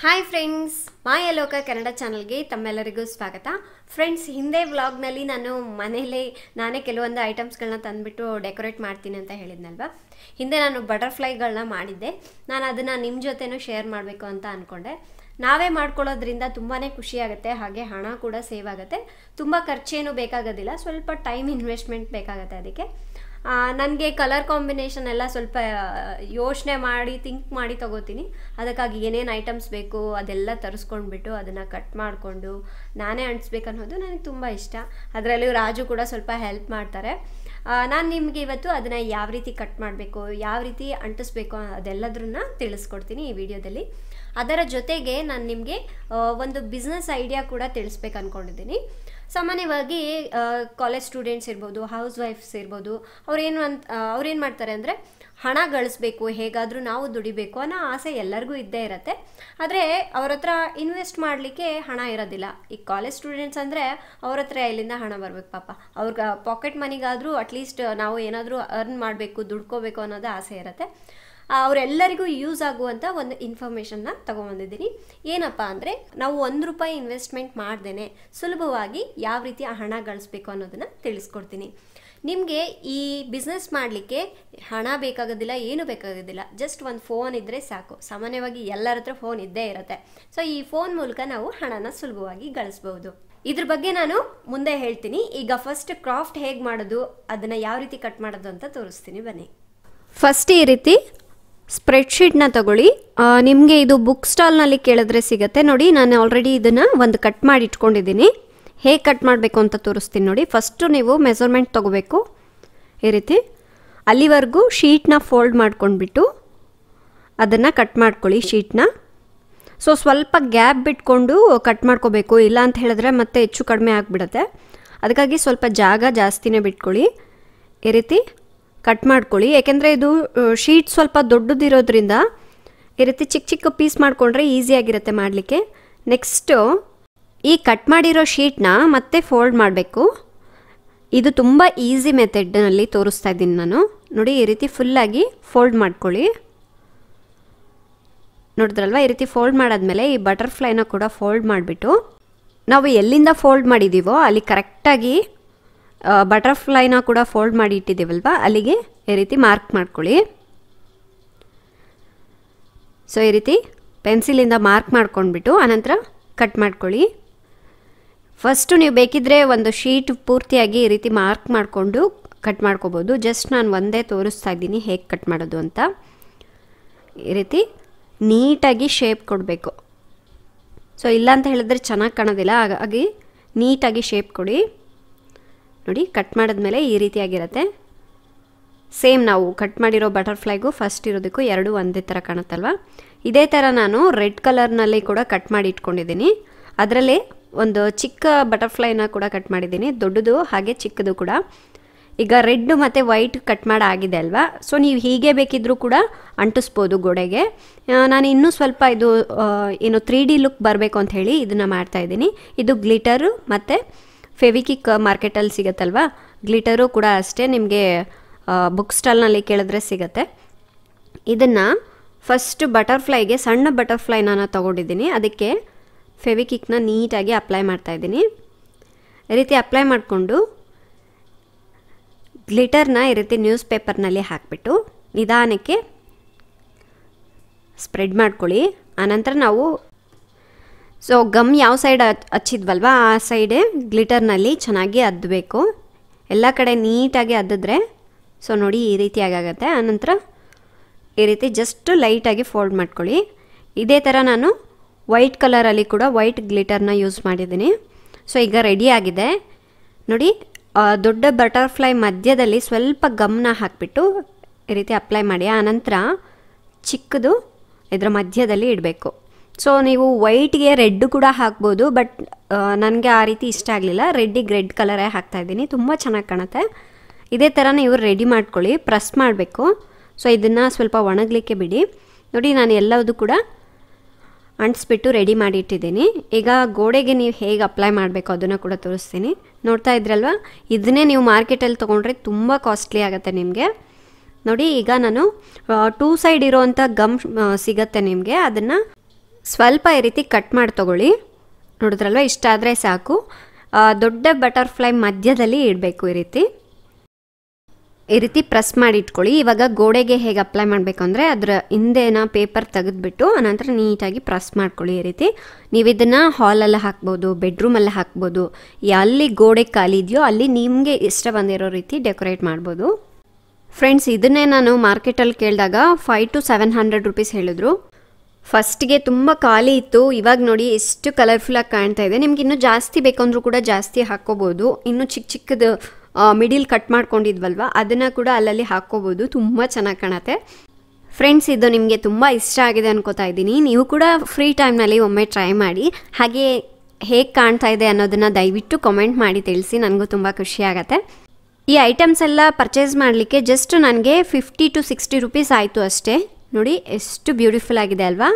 hi friends ಮಾಯಲೋಕ Kannada ಚಾನಲ್ಗೆ ತಮ್ಮೆಲ್ಲರಿಗೂ ಸ್ವಾಗತ ಫ್ರೆಂಡ್ಸ್ ಹಿಂದೆ ವ್ಲಾಗ್ನಲ್ಲಿ ನಾನು ಮನೇಲಿ ನಾನೇ ಕೆಲವೊಂದು ಐಟಮ್ಸ್ಗಳನ್ನ ತಂದುಬಿಟ್ಟು ಡೆಕೋರೇಟ್ ಮಾಡ್ತೀನಿ ಅಂತ ಹೇಳಿದ್ನಲ್ವಾ ಹಿಂದೆ ನಾನು ಬಟರ್ಫ್ಲೈಗಳನ್ನ ಮಾಡಿದ್ದೆ ನಾನು ಅದನ್ನು ನಿಮ್ಮ ಜೊತೆನೂ ಶೇರ್ ಮಾಡಬೇಕು ಅಂತ ಅಂದ್ಕೊಂಡೆ ನಾವೇ ಮಾಡ್ಕೊಳ್ಳೋದ್ರಿಂದ ತುಂಬಾ ಖುಷಿ ಆಗುತ್ತೆ ಹಾಗೆ ಹಣ ಕೂಡ ಸೇವ್ ಆಗುತ್ತೆ ತುಂಬ ಖರ್ಚೇನು ಬೇಕಾಗೋದಿಲ್ಲ ಸ್ವಲ್ಪ ಟೈಮ್ ಇನ್ವೆಸ್ಟ್ಮೆಂಟ್ ಬೇಕಾಗುತ್ತೆ ಅದಕ್ಕೆ ನನಗೆ ಕಲರ್ ಕಾಂಬಿನೇಷನ್ ಎಲ್ಲ ಸ್ವಲ್ಪ ಯೋಚನೆ ಮಾಡಿ ಥಿಂಕ್ ಮಾಡಿ ತಗೋತೀನಿ ಅದಕ್ಕಾಗಿ ಏನೇನು ಐಟಮ್ಸ್ ಬೇಕು ಅದೆಲ್ಲ ತರಿಸ್ಕೊಂಡ್ಬಿಟ್ಟು ಅದನ್ನು ಕಟ್ ಮಾಡಿಕೊಂಡು ನಾನೇ ಅಂಟಿಸ್ಬೇಕು ಅನ್ನೋದು ನನಗೆ ತುಂಬ ಇಷ್ಟ ಅದರಲ್ಲೂ ರಾಜು ಕೂಡ ಸ್ವಲ್ಪ ಹೆಲ್ಪ್ ಮಾಡ್ತಾರೆ ನಾನು ನಿಮಗೆ ಇವತ್ತು ಅದನ್ನು ಯಾವ ರೀತಿ ಕಟ್ ಮಾಡಬೇಕು ಯಾವ ರೀತಿ ಅಂಟಿಸ್ಬೇಕು ಅದೆಲ್ಲದ್ರನ್ನ ತಿಳಿಸ್ಕೊಡ್ತೀನಿ ಈ ವಿಡಿಯೋದಲ್ಲಿ ಅದರ ಜೊತೆಗೆ ನಾನು ನಿಮಗೆ ಒಂದು ಬಿಸ್ನೆಸ್ ಐಡಿಯಾ ಕೂಡ ತಿಳಿಸ್ಬೇಕು ಅಂದ್ಕೊಂಡಿದ್ದೀನಿ ಸಾಮಾನ್ಯವಾಗಿ ಕಾಲೇಜ್ ಸ್ಟೂಡೆಂಟ್ಸ್ ಇರ್ಬೋದು ಹೌಸ್ ವೈಫ್ಸ್ ಇರ್ಬೋದು ಅವ್ರೇನು ಅಂತ ಅವ್ರೇನು ಮಾಡ್ತಾರೆ ಅಂದರೆ ಹಣ ಗಳಿಸ್ಬೇಕು ಹೇಗಾದರೂ ನಾವು ದುಡಿಬೇಕು ಅನ್ನೋ ಆಸೆ ಎಲ್ಲರಿಗೂ ಇದ್ದೇ ಇರುತ್ತೆ ಆದರೆ ಅವ್ರ ಹತ್ರ ಇನ್ವೆಸ್ಟ್ ಮಾಡಲಿಕ್ಕೆ ಹಣ ಇರೋದಿಲ್ಲ ಈ ಕಾಲೇಜ್ ಸ್ಟೂಡೆಂಟ್ಸ್ ಅಂದರೆ ಅವ್ರ ಹತ್ರ ಎಲ್ಲಿಂದ ಹಣ ಬರಬೇಕು ಪಾಪ ಅವ್ರಿಗೆ ಪಾಕೆಟ್ ಮನಿಗಾದರೂ ಅಟ್ಲೀಸ್ಟ್ ನಾವು ಏನಾದರೂ ಅರ್ನ್ ಮಾಡಬೇಕು ದುಡ್ಕೋಬೇಕು ಅನ್ನೋದು ಆಸೆ ಇರುತ್ತೆ ಅವರೆಲ್ಲರಿಗೂ ಯೂಸ್ ಆಗುವಂಥ ಒಂದು ಇನ್ಫಾರ್ಮೇಷನ್ನ ತೊಗೊಂಬಂದಿದ್ದೀನಿ ಏನಪ್ಪ ಅಂದರೆ ನಾವು ಒಂದು ರೂಪಾಯಿ ಇನ್ವೆಸ್ಟ್ಮೆಂಟ್ ಮಾಡ್ದೇ ಸುಲಭವಾಗಿ ಯಾವ ರೀತಿ ಆ ಹಣ ಗಳಿಸ್ಬೇಕು ಅನ್ನೋದನ್ನು ತಿಳಿಸ್ಕೊಡ್ತೀನಿ ನಿಮಗೆ ಈ ಬಿಸ್ನೆಸ್ ಮಾಡಲಿಕ್ಕೆ ಹಣ ಬೇಕಾಗೋದಿಲ್ಲ ಏನು ಬೇಕಾಗೋದಿಲ್ಲ ಜಸ್ಟ್ ಒಂದು ಫೋನ್ ಇದ್ದರೆ ಸಾಕು ಸಾಮಾನ್ಯವಾಗಿ ಎಲ್ಲರ ಹತ್ರ ಫೋನ್ ಇದ್ದೇ ಇರುತ್ತೆ ಸೊ ಈ ಫೋನ್ ಮೂಲಕ ನಾವು ಹಣನ ಸುಲಭವಾಗಿ ಗಳಿಸ್ಬೋದು ಇದ್ರ ಬಗ್ಗೆ ನಾನು ಮುಂದೆ ಹೇಳ್ತೀನಿ ಈಗ ಫಸ್ಟ್ ಕ್ರಾಫ್ಟ್ ಹೇಗೆ ಮಾಡೋದು ಅದನ್ನು ಯಾವ ರೀತಿ ಕಟ್ ಮಾಡೋದು ಅಂತ ತೋರಿಸ್ತೀನಿ ಬನ್ನಿ ಫಸ್ಟ್ ಈ ರೀತಿ ಸ್ಪ್ರೆಡ್ಶೀಟ್ನ ತಗೊಳ್ಳಿ ನಿಮಗೆ ಇದು ಬುಕ್ ಸ್ಟಾಲ್ನಲ್ಲಿ ಕೇಳಿದ್ರೆ ಸಿಗುತ್ತೆ ನೋಡಿ ನಾನು ಆಲ್ರೆಡಿ ಇದನ್ನು ಒಂದು ಕಟ್ ಮಾಡಿ ಇಟ್ಕೊಂಡಿದ್ದೀನಿ ಹೇಗೆ ಕಟ್ ಮಾಡಬೇಕು ಅಂತ ತೋರಿಸ್ತೀನಿ ನೋಡಿ ಫಸ್ಟು ನೀವು ಮೆಸರ್ಮೆಂಟ್ ತೊಗೋಬೇಕು ಈ ರೀತಿ ಅಲ್ಲಿವರೆಗೂ ಶೀಟ್ನ ಫೋಲ್ಡ್ ಮಾಡ್ಕೊಂಡ್ಬಿಟ್ಟು ಅದನ್ನು ಕಟ್ ಮಾಡ್ಕೊಳ್ಳಿ ಶೀಟ್ನ ಸೊ ಸ್ವಲ್ಪ ಗ್ಯಾಪ್ ಬಿಟ್ಕೊಂಡು ಕಟ್ ಮಾಡ್ಕೋಬೇಕು ಇಲ್ಲ ಅಂತ ಹೇಳಿದ್ರೆ ಮತ್ತೆ ಹೆಚ್ಚು ಕಡಿಮೆ ಆಗಿಬಿಡುತ್ತೆ ಅದಕ್ಕಾಗಿ ಸ್ವಲ್ಪ ಜಾಗ ಜಾಸ್ತಿನೇ ಬಿಟ್ಕೊಳ್ಳಿ ಈ ರೀತಿ ಕಟ್ ಮಾಡ್ಕೊಳ್ಳಿ ಯಾಕೆಂದರೆ ಇದು ಶೀಟ್ ಸ್ವಲ್ಪ ದೊಡ್ಡದಿರೋದ್ರಿಂದ ಈ ರೀತಿ ಚಿಕ್ಕ ಚಿಕ್ಕ ಪೀಸ್ ಮಾಡಿಕೊಂಡ್ರೆ ಈಸಿಯಾಗಿರುತ್ತೆ ಮಾಡಲಿಕ್ಕೆ ನೆಕ್ಸ್ಟು ಈ ಕಟ್ ಮಾಡಿರೋ ಶೀಟ್ನ ಮತ್ತೆ ಫೋಲ್ಡ್ ಮಾಡಬೇಕು ಇದು ತುಂಬ ಈಸಿ ಮೆಥಡ್ನಲ್ಲಿ ತೋರಿಸ್ತಾ ಇದ್ದೀನಿ ನಾನು ನೋಡಿ ಈ ರೀತಿ ಫುಲ್ಲಾಗಿ ಫೋಲ್ಡ್ ಮಾಡ್ಕೊಳ್ಳಿ ನೋಡಿದ್ರಲ್ವ ಈ ರೀತಿ ಫೋಲ್ಡ್ ಮಾಡಾದ್ಮೇಲೆ ಈ ಬಟರ್ಫ್ಲೈನ ಕೂಡ ಫೋಲ್ಡ್ ಮಾಡಿಬಿಟ್ಟು ನಾವು ಎಲ್ಲಿಂದ ಫೋಲ್ಡ್ ಮಾಡಿದ್ದೀವೋ ಅಲ್ಲಿ ಕರೆಕ್ಟಾಗಿ ಬಟರ್ಫ್ಲೈನ ಕೂಡ ಫೋಲ್ಡ್ ಮಾಡಿ ಇಟ್ಟಿದ್ದೀವಲ್ವ ಅಲ್ಲಿಗೆ ಈ ರೀತಿ ಮಾರ್ಕ್ ಮಾಡ್ಕೊಳ್ಳಿ ಸೊ ಈ ರೀತಿ ಪೆನ್ಸಿಲಿಂದ ಮಾರ್ಕ್ ಮಾಡ್ಕೊಂಡ್ಬಿಟ್ಟು ಆನಂತರ ಕಟ್ ಮಾಡ್ಕೊಳ್ಳಿ ಫಸ್ಟು ನೀವು ಬೇಕಿದ್ದರೆ ಒಂದು ಶೀಟ್ ಪೂರ್ತಿಯಾಗಿ ಈ ರೀತಿ ಮಾರ್ಕ್ ಮಾಡಿಕೊಂಡು ಕಟ್ ಮಾಡ್ಕೋಬೋದು ಜಸ್ಟ್ ನಾನು ಒಂದೇ ತೋರಿಸ್ತಾ ಇದ್ದೀನಿ ಹೇಗೆ ಕಟ್ ಮಾಡೋದು ಅಂತ ಈ ರೀತಿ ನೀಟಾಗಿ ಶೇಪ್ ಕೊಡಬೇಕು ಸೊ ಇಲ್ಲ ಅಂತ ಹೇಳಿದ್ರೆ ಚೆನ್ನಾಗಿ ಕಾಣೋದಿಲ್ಲ ಹಾಗಾಗಿ ನೀಟಾಗಿ ಶೇಪ್ ಕೊಡಿ ನೋಡಿ ಕಟ್ ಮಾಡಿದ್ಮೇಲೆ ಈ ರೀತಿಯಾಗಿರುತ್ತೆ ಸೇಮ್ ನಾವು ಕಟ್ ಮಾಡಿರೋ ಬಟರ್ಫ್ಲೈಗೂ ಫಸ್ಟ್ ಇರೋದಕ್ಕೂ ಎರಡು ಒಂದೇ ಥರ ಕಾಣುತ್ತಲ್ವ ಇದೇ ಥರ ನಾನು ರೆಡ್ ಕಲರ್ನಲ್ಲಿ ಕೂಡ ಕಟ್ ಮಾಡಿ ಇಟ್ಕೊಂಡಿದ್ದೀನಿ ಅದರಲ್ಲಿ ಒಂದು ಚಿಕ್ಕ ಬಟರ್ಫ್ಲೈನ ಕೂಡ ಕಟ್ ಮಾಡಿದ್ದೀನಿ ದೊಡ್ಡದು ಹಾಗೆ ಚಿಕ್ಕದು ಕೂಡ ಈಗ ರೆಡ್ ಮತ್ತು ವೈಟ್ ಕಟ್ ಮಾಡಿ ಆಗಿದೆ ಅಲ್ವಾ ಸೊ ನೀವು ಹೀಗೆ ಬೇಕಿದ್ದರೂ ಕೂಡ ಅಂಟಿಸ್ಬೋದು ಗೋಡೆಗೆ ನಾನು ಇನ್ನೂ ಸ್ವಲ್ಪ ಇದು ಏನು ತ್ರೀ ಡಿ ಲುಕ್ ಬರಬೇಕು ಅಂತ ಹೇಳಿ ಇದನ್ನು ಮಾಡ್ತಾಯಿದ್ದೀನಿ ಇದು ಗ್ಲಿಟರು ಮತ್ತು ಫೆವಿಕಿಕ್ ಮಾರ್ಕೆಟಲ್ಲಿ ಸಿಗುತ್ತಲ್ವ ಗ್ಲಿಟರು ಕೂಡ ಅಷ್ಟೇ ನಿಮಗೆ ಬುಕ್ ಸ್ಟಾಲ್ನಲ್ಲಿ ಕೇಳಿದ್ರೆ ಸಿಗುತ್ತೆ ಇದನ್ನು ಫಸ್ಟ್ ಬಟರ್ಫ್ಲೈಗೆ ಸಣ್ಣ ಬಟರ್ಫ್ಲೈನ ನಾನು ತೊಗೊಂಡಿದ್ದೀನಿ ಅದಕ್ಕೆ ಫೆವಿಕಿಕ್ನ ನೀಟಾಗಿ ಅಪ್ಲೈ ಮಾಡ್ತಾಯಿದ್ದೀನಿ ಈ ರೀತಿ ಅಪ್ಲೈ ಮಾಡಿಕೊಂಡು ಗ್ಲಿಟರ್ನ ಈ ರೀತಿ ನ್ಯೂಸ್ ಪೇಪರ್ನಲ್ಲಿ ಹಾಕಿಬಿಟ್ಟು ನಿಧಾನಕ್ಕೆ ಸ್ಪ್ರೆಡ್ ಮಾಡ್ಕೊಳ್ಳಿ ಆನಂತರ ನಾವು ಸೊ ಗಮ್ ಯಾವ ಸೈಡ್ ಹಚ್ಚಿದ್ವಲ್ವ ಆ ಸೈಡೇ ಗ್ಲಿಟರ್ನಲ್ಲಿ ಚೆನ್ನಾಗಿ ಅದ್ದಬೇಕು ಎಲ್ಲ ಕಡೆ ನೀಟಾಗಿ ಅದ್ದಿದ್ರೆ ಸೊ ನೋಡಿ ಈ ರೀತಿಯಾಗಿ ಆಗುತ್ತೆ ಆನಂತರ ಈ ರೀತಿ ಜಸ್ಟ್ ಲೈಟಾಗಿ ಫೋಲ್ಡ್ ಮಾಡ್ಕೊಳ್ಳಿ ಇದೇ ಥರ ನಾನು ವೈಟ್ ಕಲರಲ್ಲಿ ಕೂಡ ವೈಟ್ ಗ್ಲಿಟರ್ನ ಯೂಸ್ ಮಾಡಿದ್ದೀನಿ ಸೊ ಈಗ ರೆಡಿ ಆಗಿದೆ ನೋಡಿ ದೊಡ್ಡ ಬಟರ್ಫ್ಲೈ ಮಧ್ಯದಲ್ಲಿ ಸ್ವಲ್ಪ ಗಮ್ನ ಹಾಕಿಬಿಟ್ಟು ಈ ರೀತಿ ಅಪ್ಲೈ ಮಾಡಿ ಆನಂತರ ಚಿಕ್ಕದು ಇದರ ಮಧ್ಯದಲ್ಲಿ ಇಡಬೇಕು ಸೊ ನೀವು ವೈಟ್ಗೆ ರೆಡ್ ಕೂಡ ಹಾಕ್ಬೋದು ಬಟ್ ನನಗೆ ಆ ರೀತಿ ಇಷ್ಟ ಆಗಲಿಲ್ಲ ರೆಡ್ಡಿಗೆ ರೆಡ್ ಕಲರೇ ಹಾಕ್ತಾಯಿದ್ದೀನಿ ತುಂಬ ಚೆನ್ನಾಗಿ ಕಾಣುತ್ತೆ ಇದೇ ಥರ ನೀವು ರೆಡಿ ಮಾಡ್ಕೊಳ್ಳಿ ಪ್ರೆಸ್ ಮಾಡಬೇಕು ಸೊ ಇದನ್ನು ಸ್ವಲ್ಪ ಒಣಗಲಿಕ್ಕೆ ಬಿಡಿ ನೋಡಿ ನಾನು ಎಲ್ಲವುದು ಕೂಡ ಅಂಟಿಸ್ಬಿಟ್ಟು ರೆಡಿ ಮಾಡಿ ಇಟ್ಟಿದ್ದೀನಿ ಈಗ ಗೋಡೆಗೆ ನೀವು ಹೇಗೆ ಅಪ್ಲೈ ಮಾಡಬೇಕು ಅದನ್ನು ಕೂಡ ತೋರಿಸ್ತೀನಿ ನೋಡ್ತಾ ಇದ್ರಲ್ವ ಇದನ್ನೇ ನೀವು ಮಾರ್ಕೆಟಲ್ಲಿ ತೊಗೊಂಡ್ರೆ ತುಂಬ ಕಾಸ್ಟ್ಲಿ ಆಗುತ್ತೆ ನಿಮಗೆ ನೋಡಿ ಈಗ ನಾನು ಟೂ ಸೈಡ್ ಇರೋವಂಥ ಗಮ್ ಸಿಗತ್ತೆ ನಿಮಗೆ ಅದನ್ನು ಸ್ವಲ್ಪ ಈ ರೀತಿ ಕಟ್ ಮಾಡಿ ತಗೊಳ್ಳಿ ನೋಡಿದ್ರಲ್ವ ಇಷ್ಟ ಆದರೆ ಸಾಕು ಆ, ದೊಡ್ಡ ಬಟರ್ಫ್ಲೈ ಮಧ್ಯದಲ್ಲಿ ಇಡಬೇಕು ಈ ರೀತಿ ಈ ರೀತಿ ಪ್ರೆಸ್ ಮಾಡಿ ಇಟ್ಕೊಳ್ಳಿ ಇವಾಗ ಗೋಡೆಗೆ ಹೇಗೆ ಅಪ್ಲೈ ಮಾಡಬೇಕು ಅಂದರೆ ಅದರ ಹಿಂದೆನ ಪೇಪರ್ ತೆಗೆದ್ಬಿಟ್ಟು ಅನಂತರ ನೀಟಾಗಿ ಪ್ರೆಸ್ ಮಾಡ್ಕೊಳ್ಳಿ ಈ ರೀತಿ ನೀವು ಇದನ್ನು ಹಾಲಲ್ಲಿ ಹಾಕ್ಬೋದು ಬೆಡ್ರೂಮಲ್ಲಿ ಹಾಕ್ಬೋದು ಎಲ್ಲಿ ಗೋಡೆ ಖಾಲಿ ಇದೆಯೋ ಅಲ್ಲಿ ನಿಮಗೆ ಇಷ್ಟ ಬಂದಿರೋ ರೀತಿ ಡೆಕೋರೇಟ್ ಮಾಡ್ಬೋದು ಫ್ರೆಂಡ್ಸ್ ಇದನ್ನೇ ನಾನು ಮಾರ್ಕೆಟಲ್ಲಿ ಕೇಳಿದಾಗ five to seven hundred rupees ಹೇಳಿದ್ರು ಫಸ್ಟ್ಗೆ ತುಂಬ ಖಾಲಿ ಇತ್ತು ಇವಾಗ ನೋಡಿ ಎಷ್ಟು ಕಲರ್ಫುಲ್ಲಾಗಿ ಕಾಣ್ತಾ ಇದೆ ನಿಮ್ಗೆ ಇನ್ನೂ ಜಾಸ್ತಿ ಬೇಕಂದ್ರೂ ಕೂಡ ಜಾಸ್ತಿ ಹಾಕ್ಕೋಬೋದು ಇನ್ನೂ ಚಿಕ್ಕ ಚಿಕ್ಕದು ಮಿಡಿಲ್ ಕಟ್ ಮಾಡ್ಕೊಂಡಿದ್ವಲ್ವ ಅದನ್ನು ಕೂಡ ಅಲ್ಲಲ್ಲಿ ಹಾಕ್ಕೋಬೋದು ತುಂಬ ಚೆನ್ನಾಗಿ ಕಾಣುತ್ತೆ ಫ್ರೆಂಡ್ಸ್ ಇದು ನಿಮಗೆ ತುಂಬ ಇಷ್ಟ ಆಗಿದೆ ಅನ್ಕೋತಾ ಇದ್ದೀನಿ ನೀವು ಕೂಡ ಫ್ರೀ ಟೈಮ್ನಲ್ಲಿ ಒಮ್ಮೆ ಟ್ರೈ ಮಾಡಿ ಹಾಗೆ ಹೇಗೆ ಕಾಣ್ತಾ ಇದೆ ಅನ್ನೋದನ್ನು ದಯವಿಟ್ಟು ಕಮೆಂಟ್ ಮಾಡಿ ತಿಳಿಸಿ ನನಗೂ ತುಂಬ ಖುಷಿ ಆಗುತ್ತೆ ಈ ಐಟಮ್ಸ್ ಎಲ್ಲ ಪರ್ಚೇಸ್ ಮಾಡಲಿಕ್ಕೆ ಜಸ್ಟ್ ನನಗೆ ಫಿಫ್ಟಿ ಟು ಸಿಕ್ಸ್ಟಿ ರುಪೀಸ್ ಆಯಿತು ಅಷ್ಟೇ ನೋಡಿ ಎಷ್ಟು ಬ್ಯೂಟಿಫುಲ್ ಆಗಿದೆ ಅಲ್ವಾ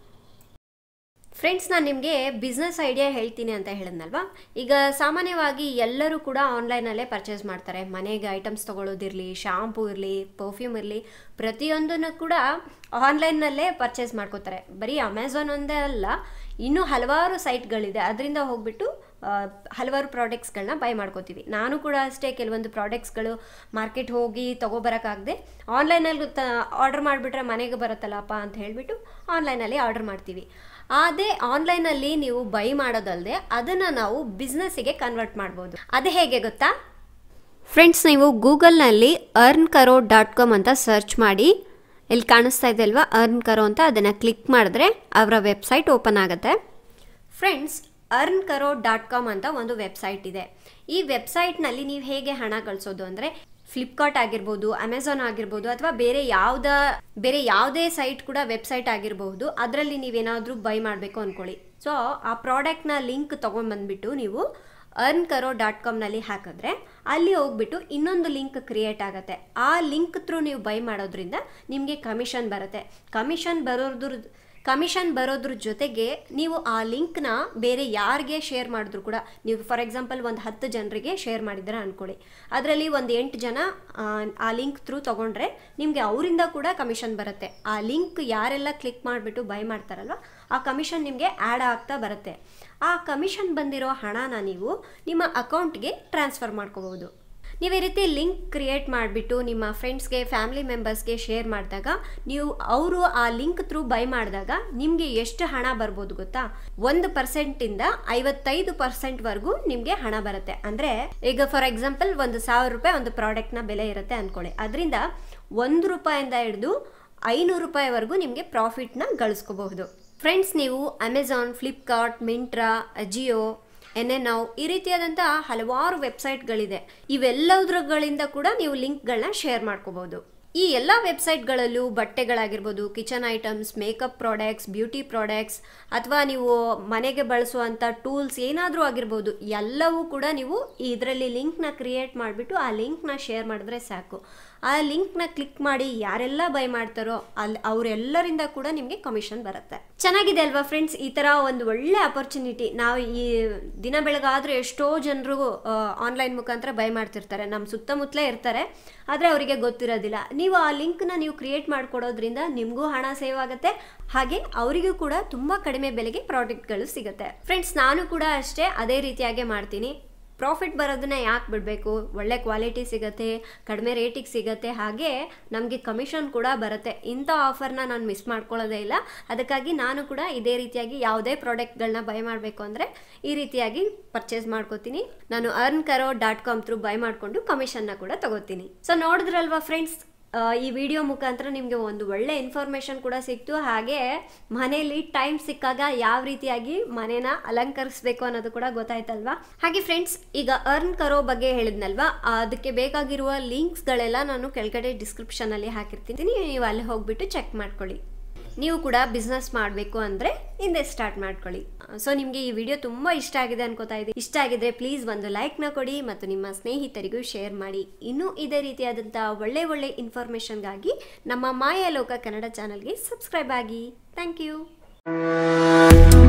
ಫ್ರೆಂಡ್ಸ್ ನಾನು ನಿಮಗೆ ಬಿಸ್ನೆಸ್ ಐಡಿಯಾ ಹೇಳ್ತೀನಿ ಅಂತ ಹೇಳಿದ್ನಲ್ವಾ ಈಗ ಸಾಮಾನ್ಯವಾಗಿ ಎಲ್ಲರೂ ಕೂಡ ಆನ್ಲೈನಲ್ಲೇ ಪರ್ಚೇಸ್ ಮಾಡ್ತಾರೆ ಮನೆಗೆ ಐಟಮ್ಸ್ ತೊಗೊಳ್ಳೋದಿರಲಿ ಶಾಂಪೂ ಇರಲಿ ಪರ್ಫ್ಯೂಮ್ ಇರಲಿ ಪ್ರತಿಯೊಂದನ್ನು ಕೂಡ ಆನ್ಲೈನ್ನಲ್ಲೇ ಪರ್ಚೇಸ್ ಮಾಡ್ಕೋತಾರೆ ಬರೀ ಅಮೆಝಾನ್ ಒಂದೇ ಅಲ್ಲ ಇನ್ನೂ ಹಲವಾರು ಸೈಟ್ಗಳಿದೆ ಅದರಿಂದ ಹೋಗ್ಬಿಟ್ಟು ಆ, ಹಲವಾರು ಪ್ರಾಡಕ್ಟ್ಸ್ಗಳನ್ನ ಬೈ ಮಾಡ್ಕೋತೀವಿ ನಾನು ಕೂಡ ಅಷ್ಟೇ ಕೆಲವೊಂದು ಪ್ರಾಡಕ್ಟ್ಸ್ಗಳು ಮಾರ್ಕೆಟ್ ಹೋಗಿ ತೊಗೊಬರೋಕ್ಕಾಗದೆ ಆನ್ಲೈನಲ್ಲಿ ತ ಆರ್ಡರ್ ಮಾಡಿಬಿಟ್ರೆ ಮನೆಗೆ ಬರುತ್ತಲ್ಲಪ್ಪ ಅಂತ ಹೇಳಿಬಿಟ್ಟು ಆನ್ಲೈನಲ್ಲಿ ಆರ್ಡರ್ ಮಾಡ್ತೀವಿ ಅದೇ ಆನ್ಲೈನಲ್ಲಿ ನೀವು ಬೈ ಮಾಡೋದಲ್ಲದೆ ಅದನ್ನು ನಾವು ಬಿಸ್ನೆಸ್ಸಿಗೆ ಕನ್ವರ್ಟ್ ಮಾಡ್ಬೋದು ಅದು ಹೇಗೆ ಗೊತ್ತಾ ಫ್ರೆಂಡ್ಸ್ ನೀವು ಗೂಗಲ್ನಲ್ಲಿ ಅರ್ನ್ ಕರೋ ಡಾಟ್ ಕಾಮ್ ಅಂತ ಸರ್ಚ್ ಮಾಡಿ ಇಲ್ಲಿ ಕಾಣಿಸ್ತಾ ಇದೆ ಅಲ್ವಾ ಅರ್ನ್ ಕರೋ ಅಂತ ಅದನ್ನು ಕ್ಲಿಕ್ ಮಾಡಿದ್ರೆ ಅವರ ವೆಬ್ಸೈಟ್ ಓಪನ್ ಆಗುತ್ತೆ friends EarnKaro dot com ಅಂತ ಒಂದು ವೆಬ್ಸೈಟ್ ಇದೆ ಈ ವೆಬ್ಸೈಟ್ನಲ್ಲಿ ನೀವು ಹೇಗೆ ಹಣ ಗಳಿಸೋದು ಅಂದರೆ ಫ್ಲಿಪ್ಕಾರ್ಟ್ ಆಗಿರ್ಬೋದು ಅಮೆಝಾನ್ ಆಗಿರ್ಬೋದು ಅಥವಾ ಬೇರೆ ಯಾವ್ದ ಬೇರೆ ಯಾವುದೇ ಸೈಟ್ ಕೂಡ ವೆಬ್ಸೈಟ್ ಆಗಿರಬಹುದು ಅದರಲ್ಲಿ ನೀವೇನಾದರೂ ಬೈ ಮಾಡಬೇಕು ಅಂದ್ಕೊಳ್ಳಿ ಸೊ ಆ ಪ್ರಾಡಕ್ಟ್ನ ಲಿಂಕ್ ತೊಗೊಂಡ್ಬಂದ್ಬಿಟ್ಟು ನೀವು ಅರ್ನ್ ಕರೋ ಡಾಟ್ ಕಾಮ್ನಲ್ಲಿ ಹಾಕಿದ್ರೆ ಅಲ್ಲಿ ಹೋಗ್ಬಿಟ್ಟು ಇನ್ನೊಂದು ಲಿಂಕ್ ಕ್ರಿಯೇಟ್ ಆಗುತ್ತೆ ಆ ಲಿಂಕ್ ಥ್ರೂ ನೀವು ಬೈ ಮಾಡೋದ್ರಿಂದ ನಿಮಗೆ ಕಮಿಷನ್ ಬರುತ್ತೆ ಕಮಿಷನ್ ಬರೋದ್ರ ಕಮಿಷನ್ ಬರೋದ್ರ ಜೊತೆಗೆ ನೀವು ಆ ಲಿಂಕ್ನ ಬೇರೆ ಯಾರಿಗೆ ಶೇರ್ ಮಾಡಿದ್ರು ಕೂಡ ನೀವು ಫಾರ್ ಎಕ್ಸಾಂಪಲ್ ಒಂದು ಹತ್ತು ಜನರಿಗೆ ಶೇರ್ ಮಾಡಿದ್ರೆ ಅಂದ್ಕೊಳ್ಳಿ ಅದರಲ್ಲಿ ಒಂದು ಎಂಟು ಜನ ಆ, ಆ ಲಿಂಕ್ ಥ್ರೂ ತೊಗೊಂಡ್ರೆ ನಿಮಗೆ ಅವರಿಂದ ಕೂಡ ಕಮಿಷನ್ ಬರುತ್ತೆ ಆ ಲಿಂಕ್ ಯಾರೆಲ್ಲ ಕ್ಲಿಕ್ ಮಾಡಿಬಿಟ್ಟು ಬೈ ಮಾಡ್ತಾರಲ್ವ ಆ ಕಮಿಷನ್ ನಿಮಗೆ ಆ್ಯಡ್ ಆಗ್ತಾ ಬರುತ್ತೆ ಆ ಕಮಿಷನ್ ಬಂದಿರೋ ಹಣನ ನೀವು ನಿಮ್ಮ ಅಕೌಂಟ್ಗೆ ಟ್ರಾನ್ಸ್ಫರ್ ಮಾಡ್ಕೋಬಹುದು ನೀವು ಈ ರೀತಿ ಲಿಂಕ್ ಕ್ರಿಯೇಟ್ ಮಾಡಿಬಿಟ್ಟು ನಿಮ್ಮ ಫ್ರೆಂಡ್ಸ್ಗೆ ಫ್ಯಾಮಿಲಿ ಮೆಂಬರ್ಸ್ಗೆ ಶೇರ್ ಮಾಡಿದಾಗ ನೀವು ಅವರು ಆ ಲಿಂಕ್ ಥ್ರೂ ಬೈ ಮಾಡಿದಾಗ ನಿಮಗೆ ಎಷ್ಟು ಹಣ ಬರ್ಬೋದು ಗೊತ್ತಾ ಒಂದು ಪರ್ಸೆಂಟಿಂದ ಐವತ್ತೈದು ಪರ್ಸೆಂಟ್ವರೆಗೂ ನಿಮಗೆ ಹಣ ಬರುತ್ತೆ ಅಂದರೆ ಈಗ ಫಾರ್ ಎಕ್ಸಾಂಪಲ್ ಒಂದು ಸಾವಿರ ರೂಪಾಯಿ ಒಂದು ಪ್ರಾಡಕ್ಟ್ನ ಬೆಲೆ ಇರುತ್ತೆ ಅಂದ್ಕೊಳ್ಳಿ ಅದರಿಂದ ಒಂದು ರೂಪಾಯಿಂದ ಹಿಡಿದು ಐನೂರು ರೂಪಾಯಿವರೆಗೂ ನಿಮಗೆ ಪ್ರಾಫಿಟ್ನ ಗಳಿಸ್ಕೋಬಹುದು ಫ್ರೆಂಡ್ಸ್ ನೀವು ಅಮೆಝಾನ್ ಫ್ಲಿಪ್ಕಾರ್ಟ್ ಮಿಂಟ್ರಾ ಅಜಿಯೋ ಎನ್ ಎನ್ ಔ ಈ ರೀತಿಯಾದಂಥ ಹಲವಾರು ವೆಬ್ಸೈಟ್ಗಳಿದೆ ಇವೆಲ್ಲದರುಗಳಿಂದ ಕೂಡ ನೀವು ಲಿಂಕ್ಗಳನ್ನ ಶೇರ್ ಮಾಡ್ಕೋಬಹುದು ಈ ಎಲ್ಲ ವೆಬ್ಸೈಟ್ಗಳಲ್ಲೂ ಬಟ್ಟೆಗಳಾಗಿರ್ಬೋದು kitchen items makeup products beauty products ಅಥವಾ ನೀವು ಮನೆಗೆ ಬಳಸುವಂಥ ಟೂಲ್ಸ್ ಏನಾದರೂ ಆಗಿರ್ಬೋದು ಎಲ್ಲವೂ ಕೂಡ ನೀವು ಇದರಲ್ಲಿ ಲಿಂಕ್ನ ಕ್ರಿಯೇಟ್ ಮಾಡಿಬಿಟ್ಟು ಆ ಲಿಂಕ್ನ ಶೇರ್ ಮಾಡಿದ್ರೆ ಸಾಕು ಆ ಲಿಂಕ್ನ ಕ್ಲಿಕ್ ಮಾಡಿ ಯಾರೆಲ್ಲ ಬೈ ಮಾಡ್ತಾರೋ ಅಲ್ಲಿ ಅವರೆಲ್ಲರಿಂದ ಕೂಡ ನಿಮಗೆ ಕಮಿಷನ್ ಬರುತ್ತೆ ಚೆನ್ನಾಗಿದೆ ಅಲ್ವಾ ಫ್ರೆಂಡ್ಸ್ ಈ ಥರ ಒಂದು ಒಳ್ಳೆ ಅಪರ್ಚುನಿಟಿ ನಾವು ಈ ದಿನ ಬೆಳಗಾದ್ರೆ ಎಷ್ಟೋ ಜನರು ಆನ್ಲೈನ್ ಮುಖಾಂತರ ಬೈ ಮಾಡ್ತಿರ್ತಾರೆ ನಮ್ಮ ಸುತ್ತಮುತ್ತಲೇ ಇರ್ತಾರೆ ಆದರೆ ಅವರಿಗೆ ಗೊತ್ತಿರೋದಿಲ್ಲ ನೀವು ಆ ಲಿಂಕ್ನ ನೀವು ಕ್ರಿಯೇಟ್ ಮಾಡಿಕೊಡೋದ್ರಿಂದ ನಿಮಗೂ ಹಣ ಸೇವ್ ಆಗುತ್ತೆ ಹಾಗೆ ಅವರಿಗೂ ಕೂಡ ತುಂಬ ಕಡಿಮೆ ಬೆಲೆಗೆ ಪ್ರಾಡಕ್ಟ್ಗಳು ಸಿಗುತ್ತೆ ಫ್ರೆಂಡ್ಸ್ ನಾನು ಕೂಡ ಅಷ್ಟೇ ಅದೇ ರೀತಿಯಾಗಿ ಮಾಡ್ತೀನಿ ಪ್ರಾಫಿಟ್ ಬರೋದನ್ನ ಯಾಕೆ ಬಿಡಬೇಕು ಒಳ್ಳೆ ಕ್ವಾಲಿಟಿ ಸಿಗುತ್ತೆ ಕಡಿಮೆ ರೇಟಿಗೆ ಸಿಗುತ್ತೆ ಹಾಗೆ ನಮಗೆ ಕಮಿಷನ್ ಕೂಡ ಬರುತ್ತೆ ಇಂಥ ಆಫರ್ನ ನಾನು ಮಿಸ್ ಮಾಡ್ಕೊಳ್ಳೋದೇ ಇಲ್ಲ ಅದಕ್ಕಾಗಿ ನಾನು ಕೂಡ ಇದೇ ರೀತಿಯಾಗಿ ಯಾವುದೇ ಪ್ರಾಡಕ್ಟ್ಗಳನ್ನ ಬೈ ಮಾಡಬೇಕು ಅಂದರೆ ಈ ರೀತಿಯಾಗಿ ಪರ್ಚೇಸ್ ಮಾಡ್ಕೋತೀನಿ ನಾನು EarnKaro dot com through buy ಮಾಡಿಕೊಂಡು ಕಮಿಷನ್ನ ಕೂಡ ತಗೋತೀನಿ ಸೊ ನೋಡಿದ್ರಲ್ವಾ ಫ್ರೆಂಡ್ಸ್ ಈ ವಿಡಿಯೋ ಮುಖಾಂತರ ನಿಮಗೆ ಒಂದು ಒಳ್ಳೆ ಇನ್ಫಾರ್ಮೇಷನ್ ಕೂಡ ಸಿಕ್ತು ಹಾಗೆ ಮನೆಯಲ್ಲಿ ಟೈಮ್ ಸಿಕ್ಕಾಗ ಯಾವ ರೀತಿಯಾಗಿ ಮನೇನ ಅಲಂಕರಿಸಬೇಕು ಅನ್ನೋದು ಕೂಡ ಗೊತ್ತಾಯ್ತಲ್ವಾ ಹಾಗೆ ಫ್ರೆಂಡ್ಸ್ ಈಗ ಅರ್ನ್ ಕರೋ ಬಗ್ಗೆ ಹೇಳಿದ್ನಲ್ವಾ ಅದಕ್ಕೆ ಬೇಕಾಗಿರುವ ಲಿಂಕ್ಸ್ಗಳೆಲ್ಲ ನಾನು ಕೆಳಗಡೆ ಡಿಸ್ಕ್ರಿಪ್ಷನಲ್ಲಿ ಹಾಕಿರ್ತೀನಿ ನೀವು ಅಲ್ಲಿ ಹೋಗ್ಬಿಟ್ಟು ಚೆಕ್ ಮಾಡ್ಕೊಳ್ಳಿ ನೀವು ಕೂಡ ಬಿಸ್ನೆಸ್ ಮಾಡಬೇಕು ಅಂದರೆ ಹಿಂದೆ ಸ್ಟಾರ್ಟ್ ಮಾಡ್ಕೊಳ್ಳಿ ಸೊ ನಿಮಗೆ ಈ ವಿಡಿಯೋ ತುಂಬ ಇಷ್ಟ ಆಗಿದೆ ಅನ್ಕೋತಾ ಇದ್ದೀನಿ ಇಷ್ಟ ಆಗಿದ್ರೆ ಪ್ಲೀಸ್ ಒಂದು ಲೈಕ್ನ ಕೊಡಿ ಮತ್ತು ನಿಮ್ಮ ಸ್ನೇಹಿತರಿಗೂ ಶೇರ್ ಮಾಡಿ ಇನ್ನೂ ಇದೇ ರೀತಿಯಾದಂಥ ಒಳ್ಳೆ ಒಳ್ಳೆ ಇನ್ಫಾರ್ಮೇಷನ್ಗಾಗಿ ನಮ್ಮ ಮಾಯಾ ಲೋಕ ಕನ್ನಡ ಚಾನಲ್ಗೆ ಸಬ್ಸ್ಕ್ರೈಬ್ ಆಗಿ ಥ್ಯಾಂಕ್ ಯು